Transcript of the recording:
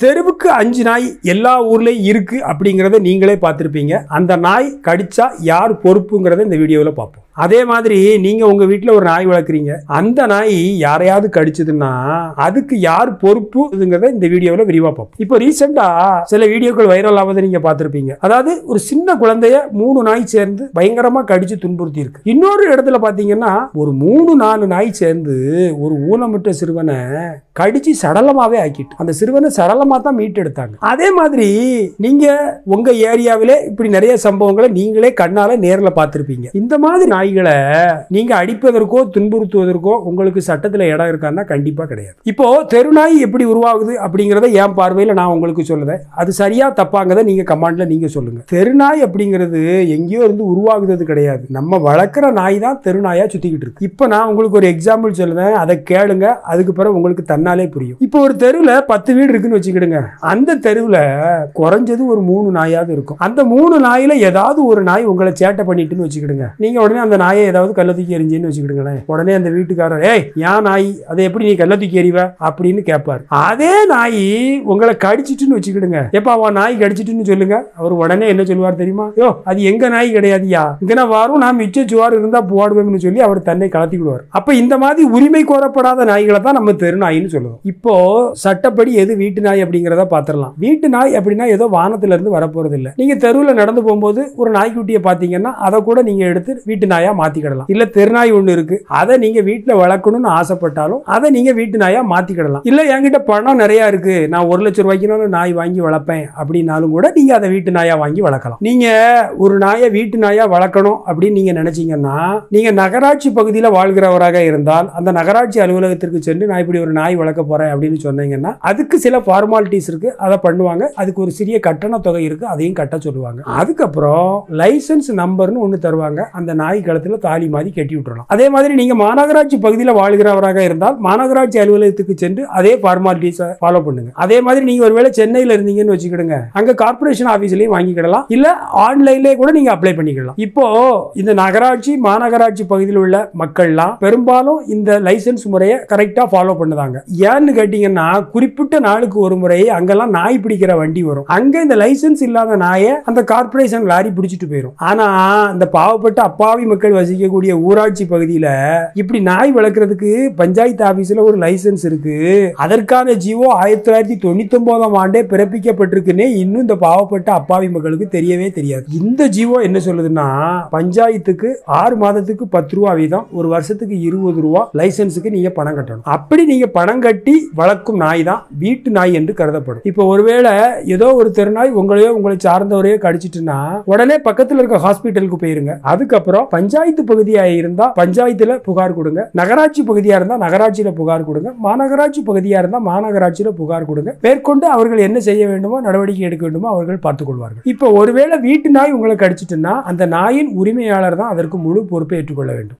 தெருவுக்கு அஞ்சு நாய் எல்லா ஊர்லயும் இருக்கு அப்படிங்கறத நீங்களே பார்த்திருப்பீங்க அந்த நாய் கடிச்சா யார் பொறுப்புங்கிறத இந்த வீடியோவில் பார்ப்போம் அதே மாதிரி நீங்க உங்க வீட்டில் ஒரு நாய் வளர்க்குறீங்க அந்த நாய் யாரையாவது கடிச்சதுன்னா அதுக்கு யார் பொறுப்புங்கிறத இந்த வீடியோவில் விரிவாக பார்ப்போம் இப்போ ரீசெண்டா சில வீடியோக்கள் வைரல் ஆவதை நீங்க பார்த்திருப்பீங்க அதாவது ஒரு சின்ன குழந்தைய மூணு நாய் சேர்ந்து பயங்கரமா கடிச்சு துன்புறுத்தி இருக்கு இன்னொரு இடத்துல பாத்தீங்கன்னா ஒரு மூணு நாலு நாய் சேர்ந்து ஒரு ஊனமுற்ற சிறுவனை கடிச்சு சடலமாவே ஆக்கிட்டு அந்த சிறுவனை சடலமா தான் மீட்டெடுத்தாங்க அதே மாதிரி நீங்க உங்க ஏரியாவிலே இப்படி நிறைய சம்பவங்களை நீங்களே கண்ணால நேர்ல பார்த்திருப்பீங்க இந்த மாதிரி நாய்களை நீங்க அடிப்பதற்கோ துன்புறுத்துவதற்கோ உங்களுக்கு சட்டத்துல இடம் இருக்கான்னா கண்டிப்பா கிடையாது இப்போ தெருநாய் எப்படி உருவாகுது அப்படிங்கறத என் பார்வையில நான் உங்களுக்கு சொல்லுதேன் அது சரியா தப்பாங்கிறத நீங்க கமாண்ட்ல நீங்க சொல்லுங்க தெருநாய் அப்படிங்கிறது எங்கேயோ இருந்து உருவாகுறது கிடையாது நம்ம வளர்க்குற நாய் தான் தெருநாயா சுத்திக்கிட்டு இருக்கு இப்போ நான் உங்களுக்கு ஒரு எக்ஸாம்பிள் சொல்லுதேன் அதை கேளுங்க அதுக்கு பிறகு உங்களுக்கு தன்னாலே புரியும் இப்போ ஒரு தெருவில் பத்து வீடு இருக்குன்னு வச்சுக்கிடுங்க அந்த தெருவில் குறைஞ்சது ஒரு மூணு நாயாவது இருக்கும் அந்த மூணு நாயில ஏதாவது ஒரு நாய் உங்களை சேட்டை பண்ணிட்டுன்னு வச்சுக்கிடுங்க நீங்க உடனே அந்த நாயை ஏதாவது கல்ல தூக்கி எறிஞ்சின்னு வச்சுக்கிடுங்களேன் உடனே அந்த வீட்டுக்காரர் ஏய் ஏன் நாய் அதை எப்படி நீ கல்ல தூக்கி எறிவ அப்படின்னு கேட்பாரு அதே நாய் உங்களை கடிச்சிட்டுன்னு வச்சுக்கிடுங்க எப்பா அவன் நாய் கடிச்சிட்டுன்னு சொல்லுங்க அவர் உடனே என்ன சொல்லுவார் தெரியுமா யோ அது எங்க நாய் கிடையாதுயா இங்கன வாரும் நான் மிச்ச சுவார் இருந்தா போடுவேன்னு சொல்லி அவர் தன்னை கலத்தி விடுவார் அப்ப இந்த மாதிரி உரிமை கோரப்படாத நாய்களை தான் நம்ம தெரு நாயின்னு சொல்லுவோம் இப்போ சட்டப்படி எது வீட்டு நாய் அப்படிங்கிறத பார்த்துடலாம் வீட்டு நாய் அப்படின்னா ஏதோ வானத்துல இருந்து வரப்போறது இல்ல நீங்க தெருவில் நடந்து போகும்போது ஒரு நாய்க்குட்டியை பார்த்தீங்கன்னா அதை கூட நீங்க எடுத்து வீட்டு நாயா மாத்திக்கிடலாம் இல்ல தெருநாய் ஒன்று இருக்கு அதை நீங்க வீட்டில் வளர்க்கணும்னு ஆசைப்பட்டாலும் அதை நீங்க வீட்டு நாயா மாத்திக்கிடலாம் இல்ல என்கிட்ட பணம் நிறைய இருக்கு நான் ஒரு லட்சம் ரூபாய்க்கு நாய் வாங்கி வளர்ப்பேன் அப்படின்னாலும் கூட நீங்க அதை வீட்டு நாயா வாங்கி வளர்க்கலாம் நீங்க ஒரு நாயை வீட்டு நாயா வளர்க்கணும் அப்படின்னு நீங்க நினைச்சீங்கன்னா நீங்க நகராட்சி பகுதியில் வாழ்கிறவராக இருந்தால் அந்த நகராட்சி அலுவலகத்திற்கு சென்று நான் இப்படி ஒரு நாய் வளர்க்க போறேன் அப்படின்னு சொன்னீங்கன்னா அதுக்கு சில ஃபார்மாலிட்டிஸ் இருக்கு அதை பண்ணுவாங்க அதுக்கு ஒரு சிறிய கட்டண தொகை இருக்கு அதையும் கட்ட சொல்லுவாங்க அதுக்கப்புறம் லைசன்ஸ் நம்பர்னு ஒன்று தருவாங்க அந்த நாய் கழுத்துல தாலி மாதிரி கட்டி விட்டுறலாம் அதே மாதிரி நீங்க மாநகராட்சி பகுதியில் வாழ்கிறவராக இருந்தால் மாநகராட்சி அலுவலகத்துக்கு சென்று அதே ஃபார்மாலிட்டிஸை ஃபாலோ பண்ணுங்க அதே மாதிரி நீங்க ஒருவேளை சென்னையில் இருந்தீங்கன்னு வச்சுக்கிடுங்க அங்க கார்பரேஷன் ஆஃபீஸ்லயும் வாங்கிக்கிடலாம் இல்ல ஆன்லைன்லேயே கூட நீங்க அப்ளை பண்ணிக்கலாம் இப்போ இந்த நகராட்சி மாநகராட்சி பகுதியில் உள்ள மக்கள்லாம் பெரும்பாலும் இந்த லைசன்ஸ் முறையை கரெக்டா ஃபாலோ பண்ணுதாங்க ஏன்னு கேட்டீங்கன்னா குறிப்பிட்ட நாளுக்கு ஒரு முறை அங்கெல்லாம் நாய் பிடிக்கிற வண்டி வரும் அங்க இந்த லைசன்ஸ் இல்லாத நாயை அந்த கார்பரேஷன் லாரி பிடிச்சிட்டு போயிடும் ஆனா இந்த பாவப்பட்ட அப்பாவி மக்கள் வசிக்கக்கூடிய ஊராட்சி பகுதியில இப்படி நாய் வளர்க்கறதுக்கு பஞ்சாயத்து ஆபீஸ்ல ஒரு லைசன்ஸ் இருக்கு அதற்கான ஜீவோ ஆயிரத்தி தொள்ளாயிரத்தி தொண்ணூத்தி ஒன்பதாம் ஆண்டே பிறப்பிக்கப்பட்டிருக்குன்னே இன்னும் இந்த பாவப்பட்ட அப்பாவி மக்களுக்கு தெரியவே தெரியாது இந்த ஜீவோ என்ன சொல்லுதுன்னா பஞ்சாயத்துக்கு ஆறு மாதத்துக்கு பத்து ரூபா வீதம் ஒரு வருஷத்துக்கு இருபது ரூபா லைசன்ஸுக்கு நீங்க பணம் கட்டணும் அப்படி நீங்க பணம் கட்டி வளர்க்கும் நாய் தான் வீட்டு நாய் என்று கருதப்படும் இப்போ ஒருவேளை ஏதோ ஒரு தெருநாய் உங்களையோ உங்களை சார்ந்தவரையோ கடிச்சிட்டுன்னா உடனே பக்கத்துல இருக்க ஹாஸ்பிட்டலுக்கு போயிருங்க அதுக்கப்புறம் பஞ்சாயத்து பகுதியா இருந்தா பஞ்சாயத்துல புகார் கொடுங்க நகராட்சி பகுதியா இருந்தா நகராட்சியில புகார் கொடுங்க மாநகராட்சி பகுதியா இருந்தா மாநகராட்சியில புகார் கொடுங்க மேற்கொண்டு அவர்கள் என்ன செய்ய வேண்டுமோ நடவடிக்கை எடுக்க வேண்டுமோ அவர்கள் பார்த்துக் கொள்வார்கள் இப்போ ஒருவேளை வீட்டு நாய் உங்களை கடிச்சிட்டுன்னா அந்த நாயின் உரிமையாளர் தான் அதற்கு முழு பொறுப்பை ஏற்றுக்கொள்ள வேண்டும்